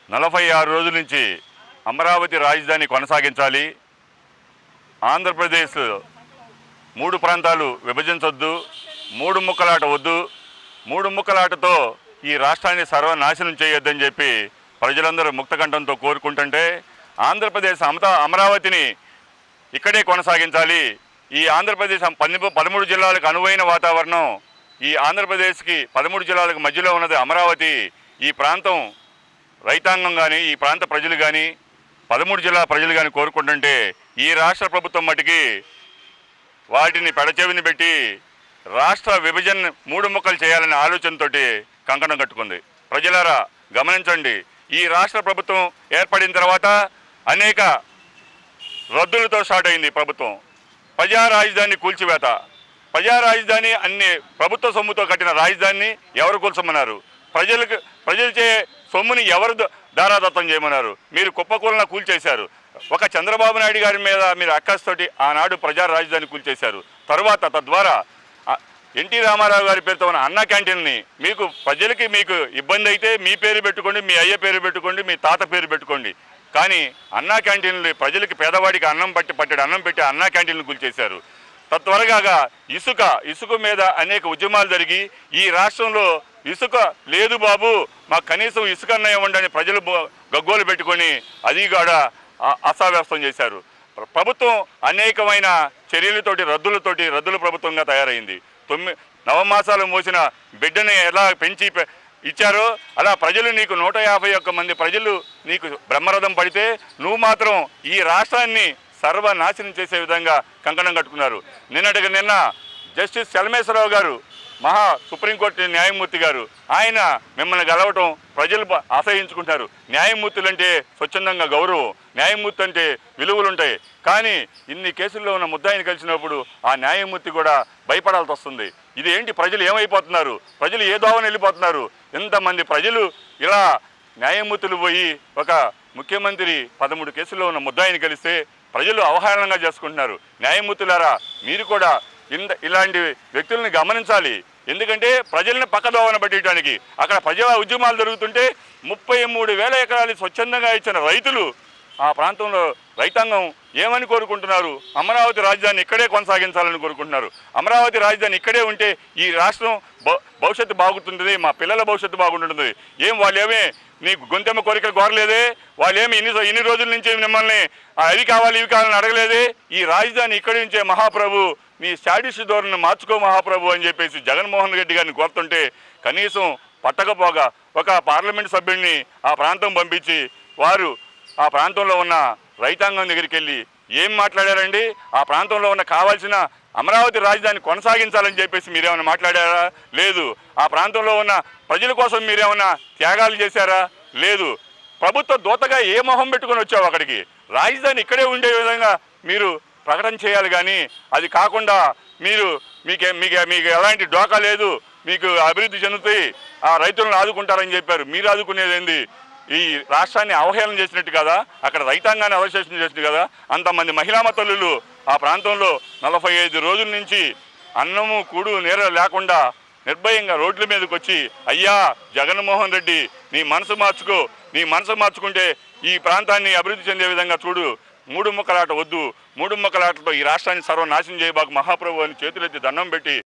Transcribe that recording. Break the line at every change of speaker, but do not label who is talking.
నలభై ఆరు రోజుల నుంచి అమరావతి రాజధాని కొనసాగించాలి ఆంధ్రప్రదేశ్ మూడు ప్రాంతాలు విభజించొద్దు మూడు ముక్కలాట వద్దు మూడు ముక్కలాటతో ఈ రాష్ట్రాన్ని సర్వనాశనం చేయొద్దని చెప్పి ప్రజలందరూ ముక్తకంఠంతో కోరుకుంటుంటే ఆంధ్రప్రదేశ్ అమత అమరావతిని ఇక్కడే కొనసాగించాలి ఈ ఆంధ్రప్రదేశ్ పన్ని పదమూడు జిల్లాలకు అనువైన వాతావరణం ఈ ఆంధ్రప్రదేశ్కి పదమూడు జిల్లాలకు మధ్యలో ఉన్నది అమరావతి ఈ ప్రాంతం రైతాంగం కానీ ఈ ప్రాంత ప్రజలు కానీ పదమూడు జిల్లా ప్రజలు కానీ కోరుకుంటుంటే ఈ రాష్ట్ర ప్రభుత్వం మటుకి వాటిని పెడచెవిని పెట్టి రాష్ట్ర విభజన మూడు ముక్కలు చేయాలనే ఆలోచనతోటి కంకణం కట్టుకుంది ప్రజలారా గమనించండి ఈ రాష్ట్ర ప్రభుత్వం ఏర్పడిన తర్వాత అనేక రద్దులతో స్టార్ట్ అయింది ప్రభుత్వం ప్రజా రాజధాని కూల్చివేత ప్రజా రాజధాని అన్ని ప్రభుత్వ సొమ్ముతో కట్టిన రాజధానిని ఎవరు కూల్చమన్నారు ప్రజలకు ప్రజలచే సొమ్ముని ఎవరు ద- దారాదత్తం చేయమన్నారు మీరు కుప్పకూలన కూల్చేశారు ఒక చంద్రబాబు నాయుడు గారి మీద మీరు అక్కస్తోటి ఆనాడు ప్రజా రాజధాని కూల్చేశారు తరువాత తద్వారా ఆ, ఎన్టీ రామారావు గారి పేరుతో ఉన్న అన్న క్యాంటీన్ని మీకు ప్రజలకి మీకు ఇబ్బంది అయితే మీ పేరు పెట్టుకోండి మీ అయ్య పేరు పెట్టుకోండి మీ తాత పేరు పెట్టుకోండి కానీ అన్నా క్యాంటీన్లు ప్రజలకి పేదవాడికి అన్నం పట్టి పట్టెడు అన్నం పెట్టి అన్నా క్యాంటీన్లు కూల్చేశారు తత్వరగా ఇసుక ఇసుక మీద అనేక ఉద్యమాలు జరిగి ఈ రాష్ట్రంలో ఇసుక లేదు బాబు మాకు కనీసం ఇసుక అన్న ఇవ్వండి అని ప్రజలు బో- గగ్గోలు పెట్టుకొని అది కూడా అ- అస్తవ్యస్తం చేశారు ప్ర- ప్రభుత్వం అనేకమైన చర్యలతోటి రద్దులతోటి రద్దుల ప్రభుత్వంగా తయారైంది తొమ్మిది నవమాసాలు మోసిన బిడ్డని ఎలా పెంచి పె- ఇచ్చారో అలా ప్రజలు నీకు నూట యాభై ఒక్క మంది ప్రజలు నీకు బ్రహ్మరథం పడితే నువ్వు మాత్రం ఈ రాష్ట్రాన్ని సర్వనాశనం చేసే విధంగా కంకణం కట్టుకున్నారు నిన్నటికి నిన్న జస్టిస్ చలమేశ్వరరావు గారు మహా సుప్రీంకోర్టు న్యాయమూర్తి గారు ఆయన మిమ్మల్ని గెలవటం ప్రజలు బ- ఆశ్రయించుకుంటారు న్యాయమూర్తులు అంటే స్వచ్ఛందంగా గౌరవం న్యాయమూర్తి అంటే విలువలు ఉంటాయి కానీ ఇన్ని కేసుల్లో ఉన్న ముద్దాయిని కలిసినప్పుడు ఆ న్యాయమూర్తి కూడా భయపడాల్సి వస్తుంది ఇది ఏంటి ప్రజలు ఏమైపోతున్నారు ప్రజలు ఏ దోవన వెళ్ళిపోతున్నారు ఎంతమంది ప్రజలు ఇలా న్యాయమూర్తులు పోయి ఒక ముఖ్యమంత్రి పదమూడు కేసుల్లో ఉన్న ముద్దాయిని కలిస్తే ప్రజలు అవహేళనంగా చేసుకుంటున్నారు న్యాయమూర్తులారా మీరు కూడా ఇంత ఇలాంటి వ్యక్తుల్ని గమనించాలి ఎందుకంటే ప్రజల్ని పక్కదోవన పట్టడానికి అక్కడ ప్రజా ఉద్యమాలు జరుగుతుంటే ముప్పై మూడు వేల ఎకరాలు స్వచ్ఛందంగా ఇచ్చిన రైతులు ఆ ప్రాంతంలో రైతాంగం ఏమని కోరుకుంటున్నారు అమరావతి రాజధాని ఇక్కడే కొనసాగించాలని కోరుకుంటున్నారు అమరావతి రాజధాని ఇక్కడే ఉంటే ఈ రాష్ట్రం భ- భవిష్యత్తు బాగుంటుంది మా పిల్లల భవిష్యత్తు బాగుంటుంది ఏం వాళ్ళు ఏమే నీకు గొంతెమ్మ కోరికలు కోరలేదే వాళ్ళు ఏమి ఇన్ని ఇన్ని రోజుల నుంచి మిమ్మల్ని ఆ, అవి కావాలి ఇవి కావాలని అడగలేదే ఈ రాజధాని ఇక్కడి నుంచే మహాప్రభు మీ స్టాటిస్ ధోరణిని మార్చుకో మహాప్రభు అని చెప్పేసి జగన్మోహన్ రెడ్డి గారిని కోరుతుంటే కనీసం పట్టకపోగా ఒక పార్లమెంట్ సభ్యుడిని ఆ ప్రాంతం పంపించి వారు ఆ ప్రాంతంలో ఉన్న రైతాంగం దగ్గరికి వెళ్ళి ఏం మాట్లాడారండి ఆ ప్రాంతంలో ఉన్న కావాల్సిన అమరావతి రాజధాని కొనసాగించాలని చెప్పేసి మీరేమైనా మాట్లాడారా లేదు ఆ ప్రాంతంలో ఉన్న ప్రజల కోసం మీరేమైనా త్యాగాలు చేశారా లేదు ప్రభుత్వ దూతగా ఏ మొహం పెట్టుకొని వచ్చావు అక్కడికి రాజధాని ఇక్కడే ఉండే విధంగా మీరు ప్రకటన చేయాలి కానీ అది కాకుండా మీరు మీకే మీకు మీకు ఎలాంటి డోకా లేదు మీకు అభివృద్ధి చెందుతాయి ఆ రైతులను ఆదుకుంటారని చెప్పారు మీరు ఆదుకునేది ఏంది ఈ రాష్ట్రాన్ని అవహేళన చేసినట్టు కదా అక్కడ రైతాంగాన్ని అవశేషణ చేసినట్టు కదా అంతమంది మహిళా తల్లులు ఆ ప్రాంతంలో నలభై ఐదు రోజుల నుంచి అన్నము కూడు నీర లేకుండా నిర్భయంగా రోడ్ల మీదకి వచ్చి అయ్యా జగన్మోహన్ రెడ్డి నీ మనసు మార్చుకో నీ మనసు మార్చుకుంటే ఈ ప్రాంతాన్ని అభివృద్ధి చెందే విధంగా చూడు మూడు ముక్కలాట వద్దు మూడు ముక్కలాటతో ఈ రాష్ట్రాన్ని సర్వనాశనం చేయబాకు మహాప్రభు అని చేతులెత్తి దండం పెట్టి